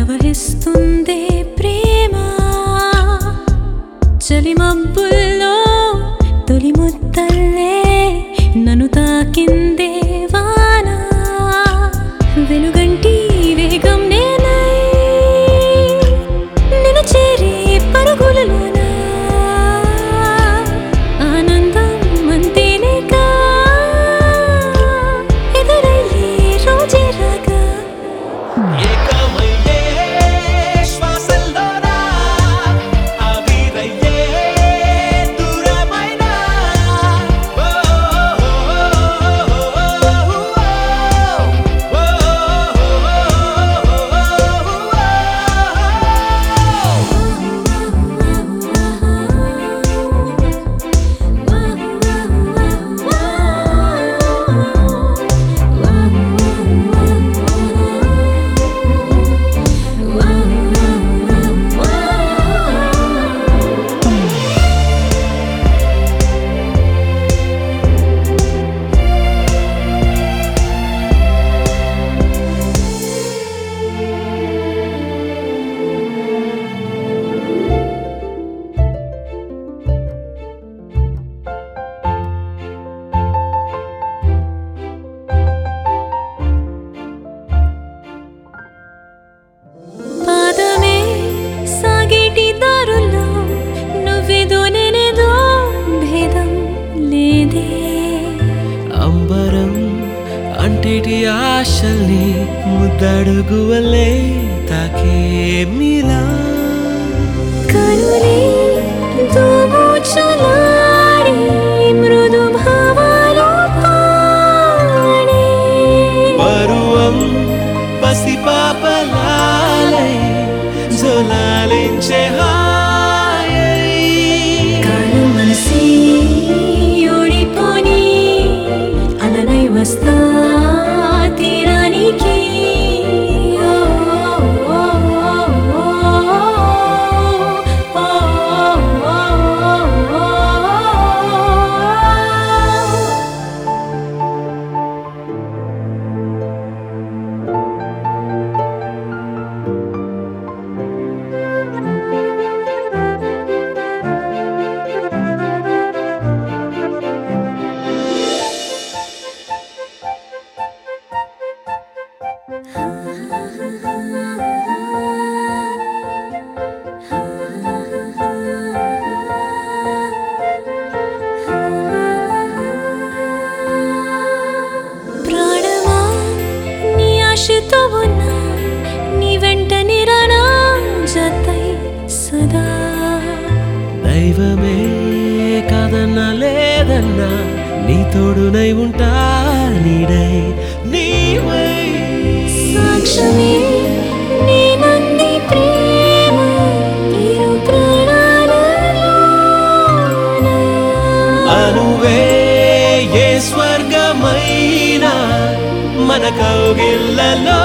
ప్రవహిస్తుందే ప్రేమ చలి మబ్బుల్లో తొలి ముద్దల్లే నన్ను తాకిందే వాన వెలుగంటి వేగం నేనై నిన్ను చేరే పరుగులలోన ఆనందం అంతేనేగా ఎదురయ్యే రోజే రాగా ఏకమయ్యే శ్వాసల్లోనా ఆవిరయ్యే దూరమైనా ఓ పాదమే సాగేటి దారుల్లో నువ్వేదో నేనేదో భేదం లేదే అంబరం అంటిటి ఆశల్ని ముద్దడుగువలే తాకే మిలా కనులే దోబూచులాడి మృదు భావాలు పాడే పరువం పసిపాపలాలై జొలాలించే హాయై కాలం మనసి ఓడిపోని అలనై వస్తా తీరానికి ఓ, ఓ, ఓ, ఓ, ఓ, ఓ, ఓ, ఓ. ప్రాణమా నీ ఆశతో ఉన్నా నీ వెంట నిరానా జతై సదా దైవమే కాదన్నా లేదన్నా నీ తోడునై ఉంటా నీడై నీవై సాక్ష్యమే నీ నంది ప్రేమ ఇరు ప్రాణాలలోన. అనువే ఏ స్వర్గమైనా మన కౌగిళ్ళలో